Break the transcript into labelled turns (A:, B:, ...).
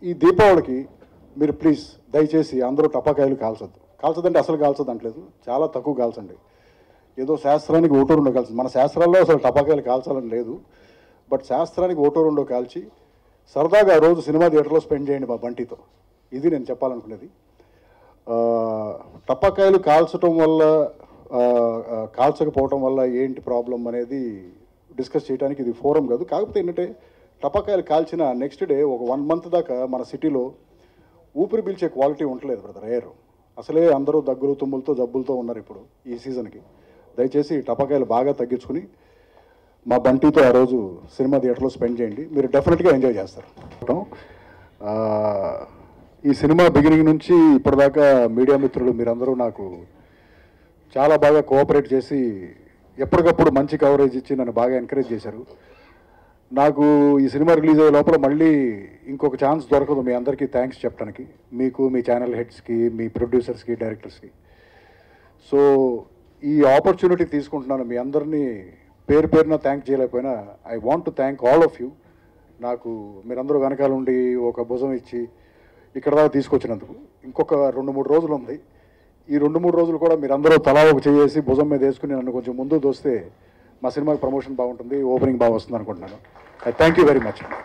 A: ఈ దీపావళికి మీరు ప్లీజ్ దయచేసి అందరూ టపాకాయలు కాల్చొద్దు కాల్చదంటే అసలు కాల్చదు అంటలేదు చాలా తక్కువ కాల్చండి ఏదో శాస్త్రానికి ఓటో రెండో కాల్చి మన శాస్త్రాల్లో అసలు టపాకాయలు కాల్చాలని లేదు బట్ శాస్త్రానికి ఓటో రెండో కాల్చి సరదాగా ఆ రోజు సినిమా థియేటర్లో స్పెండ్ చేయండి మా బంటితో ఇది నేను చెప్పాలనుకునేది ఆ, టపాకాయలు కాల్చడం వల్ల ఆ, ఆ, కాల్చకపోవటం వల్ల ఏంటి ప్రాబ్లం అనేది డిస్కస్ చేయడానికి ఇది ఫోరం కాదు కాకపోతే ఏంటంటే టపాకాయలు కాల్చిన నెక్స్ట్ డే ఒక వన్ మంత్ దాకా మన సిటీలో ఊపిరి పీల్చే క్వాలిటీ ఉండలేదు బ్రదర్ ఎయిర్ అసలే అందరూ దగ్గులు తుమ్ములతో జబ్బులతో ఉన్నారు ఇప్పుడు ఈ సీజన్కి దయచేసి టపాకాయలు బాగా తగ్గించుకుని మా బంటితో ఆ రోజు సినిమా థియేటర్లో స్పెండ్ చేయండి మీరు డెఫినెట్గా ఎంజాయ్ చేస్తారు ఆ, ఈ సినిమా బిగినింగ్ నుంచి ఇప్పటిదాకా మీడియా మిత్రులు మీరందరూ నాకు చాలా బాగా కోఆపరేట్ చేసి ఎప్పటికప్పుడు మంచి కవరేజ్ ఇచ్చి నన్ను బాగా ఎంకరేజ్ చేశారు నాకు ఈ సినిమా రిలీజ్ అయ్యే లోపల మళ్ళీ ఇంకొక ఛాన్స్ దొరకదు మీ అందరికీ థ్యాంక్స్ చెప్పడానికి మీకు మీ ఛానల్ హెడ్స్కి మీ ప్రొడ్యూసర్స్కి డైరెక్టర్స్కి సో ఈ ఆపర్చునిటీ తీసుకుంటున్నాను మీ అందరినీ పేరు పేరున థ్యాంక్ చేయలేకపోయినా I want to thank all of you నాకు మీరందరూ వెనకాల ఉండి ఒక భుజం ఇచ్చి ఇక్కడ దాకా తీసుకొచ్చినందుకు ఇంకొక రెండు మూడు రోజులు ఉంది ఈ రెండు మూడు రోజులు కూడా మీరందరూ తలా ఒక చేసి భుజం మీద వేసుకుని నన్ను కొంచెం ముందు దోస్తే మా సినిమాకి ప్రమోషన్ బాగుంటుంది ఓపెనింగ్ బాగా వస్తుంది అనుకుంటున్నాను థ్యాంక్ యూ వెరీ మచ్